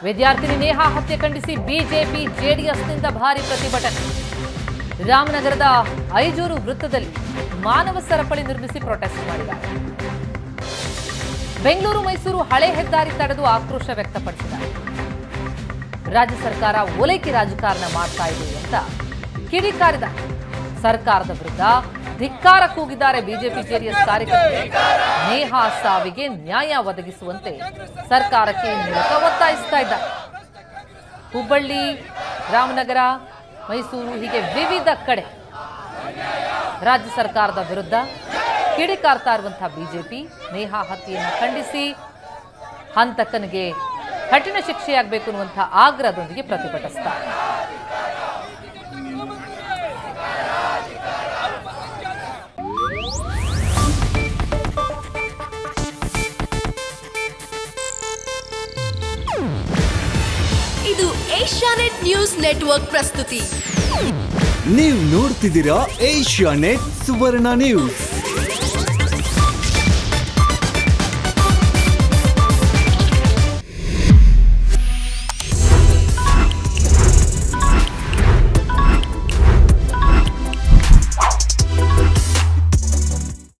ವಿದ್ಯಾರ್ಥಿನಿ ನೇಹಾ ಹತ್ಯೆ ಖಂಡಿಸಿ ಬಿಜೆಪಿ ಜೆಡಿಎಸ್ನಿಂದ ಭಾರಿ ಪ್ರತಿಭಟನೆ ರಾಮನಗರದ ಐಜೂರು ವೃತ್ತದಲ್ಲಿ ಮಾನವ ಸರಪಳಿ ನಿರ್ಮಿಸಿ ಪ್ರೊಟೆಸ್ಟ್ ಮಾಡಿದ್ದಾರೆ ಬೆಂಗಳೂರು ಮೈಸೂರು ಹಳೆ ಹೆದ್ದಾರಿ ತಡೆದು ಆಕ್ರೋಶ ವ್ಯಕ್ತಪಡಿಸಿದ್ದಾರೆ ರಾಜ್ಯ ಸರ್ಕಾರ ಓಲೈಕೆ ರಾಜಕಾರಣ ಮಾಡ್ತಾ ಇದೆ ಅಂತ ಕಿಡಿಕಾರಿದ ಸರ್ಕಾರದ ವಿರುದ್ಧ ಧಿಕ್ಕಾರ ಕೂಗಿದ್ದಾರೆ ಬಿಜೆಪಿ ಜೆಡಿಎಸ್ ಕಾರ್ಯಕರ್ತರು ನೇಹಾ ಸಾವಿಗೆ ನ್ಯಾಯ ಒದಗಿಸುವಂತೆ ಸರ್ಕಾರಕ್ಕೆ ನಿರತ ಒತ್ತಾಯಿಸ್ತಾ ಇದ್ದಾರೆ ಹುಬ್ಬಳ್ಳಿ ರಾಮನಗರ ಮೈಸೂರು ಹೀಗೆ ವಿವಿಧ ಕಡೆ ರಾಜ್ಯ ಸರ್ಕಾರದ ವಿರುದ್ಧ ಕಿಡಿಕಾರ್ತಾ ಇರುವಂತಹ ಬಿಜೆಪಿ ನೇಹಾ ಹತ್ಯೆಯನ್ನು ಖಂಡಿಸಿ ಹಂತಕನಿಗೆ ಕಠಿಣ ಶಿಕ್ಷೆಯಾಗಬೇಕು ಅನ್ನುವಂತಹ ಆಗ್ರಹದೊಂದಿಗೆ ಪ್ರತಿಭಟಿಸ್ತಾರೆ ಇದು ಏಷ್ಯಾನೆಟ್ ನ್ಯೂಸ್ ನೆಟ್ವರ್ಕ್ ಪ್ರಸ್ತುತಿ ನೀವು ನೋಡ್ತಿದ್ದೀರಾ ಏಷ್ಯಾ ನೆಟ್ ಸುವರ್ಣ ನ್ಯೂಸ್